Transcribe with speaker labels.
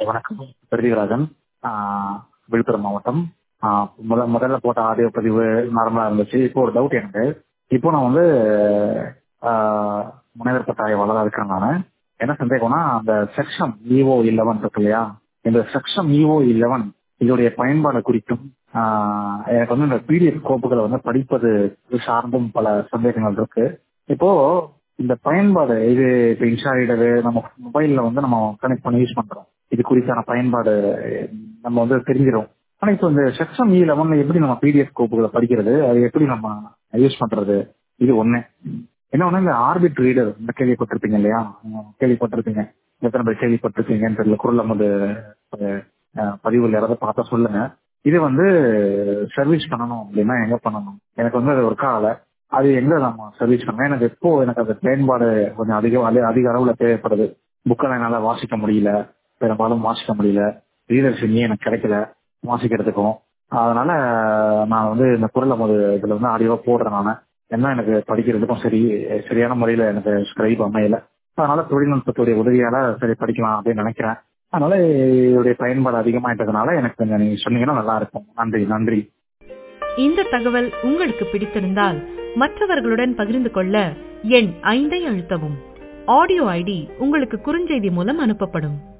Speaker 1: வணக்கம் பிரதிகராஜன் ஆஹ் விழுப்புரம் மாவட்டம் ஆஹ் முத முதல்ல போட்ட ஆடியோ பதிவு நார்மலா இருந்துச்சு இப்போ ஒரு டவுட் எனக்கு இப்போ நான் வந்து ஆஹ் முனைவர் பட்ட ஆய்வாளராக இருக்கிறேன் நான் என்ன சந்தேகம்னா அந்த செக்ஷன் இஓ இலவன் இருக்கு இல்லையா இந்த செக்ஷன் இஓ இலவன் இதோடைய பயன்பாடு குறித்தும் ஆஹ் எனக்கு வந்து இந்த பிடிஎஃப் கோப்புகளை வந்து படிப்பது சார்ந்தும் பல சந்தேகங்கள் இருக்கு இப்போ இந்த பயன்பாடு இது இப்போ இன்ஸ்டாயிடரு நம்ம மொபைல்ல வந்து நம்ம கனெக்ட் பண்ணி யூஸ் பண்றோம் இது குறித்தான பயன்பாடு நம்ம வந்து தெரிஞ்சிடும் ஆனா இப்போ இந்த செக்ஷன் இ லெவன்ல எப்படி நம்ம பிடிஎஃப் கோப்புகளை படிக்கிறது அது எப்படி நம்ம யூஸ் பண்றது இது ஒண்ணு என்ன ஒண்ணு இந்த ஆர்பிட் ரீடர் இந்த கேள்விப்பட்டிருப்பீங்க இல்லையா உம் கேள்விப்பட்டிருப்பீங்க எத்தனை பேர் கேள்விப்பட்டிருப்பீங்கன்னு தெரியல குரல் நமது பதிவுல யாராவது பார்த்தா சொல்லுங்க இது வந்து சர்வீஸ் பண்ணணும் அப்படின்னா எங்க பண்ணணும் எனக்கு வந்து அது ஒர்க் ஆகல அது எங்க நம்ம சர்வீஸ் பண்ணணும் எனக்கு எப்போ எனக்கு அது பயன்பாடு கொஞ்சம் அதிகம் அது அதிக அளவுல தேவைப்படுது புக்கெல்லாம் என்னால வாசிக்க முடியல பெரும்பாலும் வாசிக்க முடியல ரீடர்ஸ் இனியும் எனக்கு கிடைக்கல வாசிக்கிறதுக்கும் அதனால நான் வந்து இந்த குரல் நமது இதுல வந்து ஆடியோவா போடுறேன் நான் என்ன எனக்கு படிக்கிறதுக்கும் சரி சரியான முறையில எனக்கு ஸ்கிரைப் அமையல அதனால தொழில்நுட்பத்துடைய உதவியால சரி படிக்கலாம் அப்படின்னு நினைக்கிறேன் அதனால இதோடைய பயன்பாடு அதிகமாயிட்டதுனால எனக்கு கொஞ்சம் நீங்க சொன்னீங்கன்னா நல்லா இருக்கும் நன்றி நன்றி
Speaker 2: இந்த தகவல் உங்களுக்கு பிடித்திருந்தால் மற்றவர்களுடன் பகிர்ந்து கொள்ள எண் ஐந்தை அழுத்தவும் ஆடியோ ஐடி உங்களுக்கு குறுஞ்செய்தி மூலம் அனுப்பப்படும்